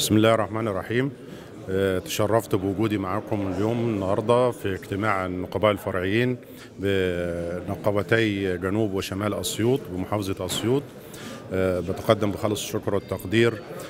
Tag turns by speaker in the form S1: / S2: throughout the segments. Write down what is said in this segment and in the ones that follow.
S1: بسم الله الرحمن الرحيم آه، تشرفت بوجودي معكم اليوم النهارده في اجتماع النقباء الفرعيين بنقابتي جنوب وشمال اسيوط بمحافظه اسيوط آه، بتقدم بخالص الشكر والتقدير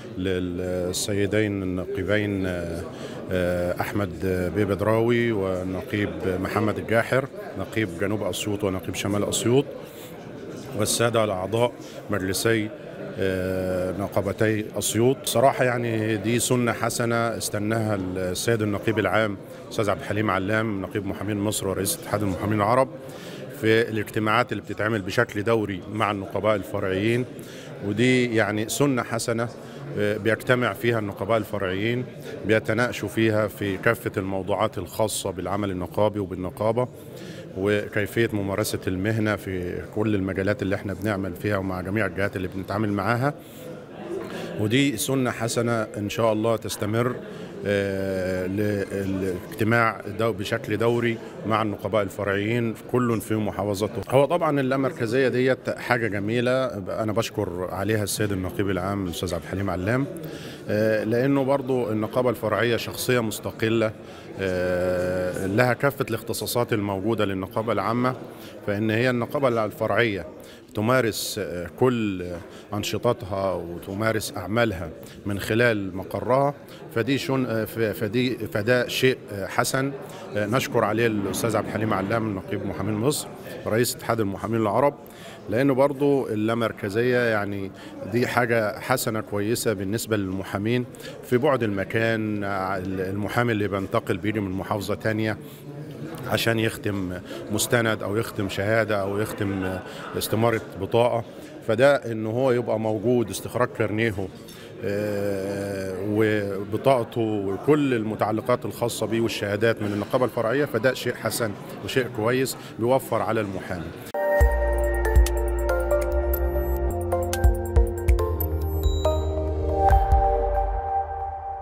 S1: للسيدين النقيبين آه، آه، احمد بيه بدراوي والنقيب محمد الجاحر نقيب جنوب اسيوط ونقيب شمال اسيوط والساده الاعضاء مجلسي آه، نقابتي اسيوط صراحه يعني دي سنه حسنه استناها السيد النقيب العام استاذ عبد الحليم علام نقيب محامين مصر ورئيس اتحاد المحامين العرب في الاجتماعات اللي بتتعمل بشكل دوري مع النقباء الفرعيين ودي يعني سنه حسنه آه، بيجتمع فيها النقباء الفرعيين بيتناقشوا فيها في كافه الموضوعات الخاصه بالعمل النقابي وبالنقابه وكيفيه ممارسه المهنه في كل المجالات اللي احنا بنعمل فيها ومع جميع الجهات اللي بنتعامل معاها ودي سنه حسنه ان شاء الله تستمر آه، للاجتماع دو بشكل دوري مع النقباء الفرعيين كل في محافظته هو طبعا اللامركزيه ديت حاجه جميله انا بشكر عليها السيد النقيب العام الاستاذ عبد الحليم علام آه، لانه برضو النقابه الفرعيه شخصيه مستقله آه، لها كافه الاختصاصات الموجوده للنقابه العامه فان هي النقابه الفرعيه تمارس آه، كل انشطتها وتمارس اعمالها من خلال مقرها فدي شن آه، ف- فدي فده شيء آه، حسن آه، نشكر عليه الاستاذ عبد الحليم علام نقيب محامين مصر رئيس اتحاد المحامين العرب لانه برضو اللامركزيه يعني دي حاجه حسنه كويسه بالنسبه للمحامين في بعد المكان آه، المحامي اللي بينتقل بيجي من محافظه تانية عشان يختم مستند او يختم شهاده او يختم استماره بطاقه فده ان هو يبقى موجود استخراج كارنيهو آه، وبطاقته وكل المتعلقات الخاصه بيه والشهادات من النقابه الفرعيه فده شيء حسن وشيء كويس بيوفر على المحامي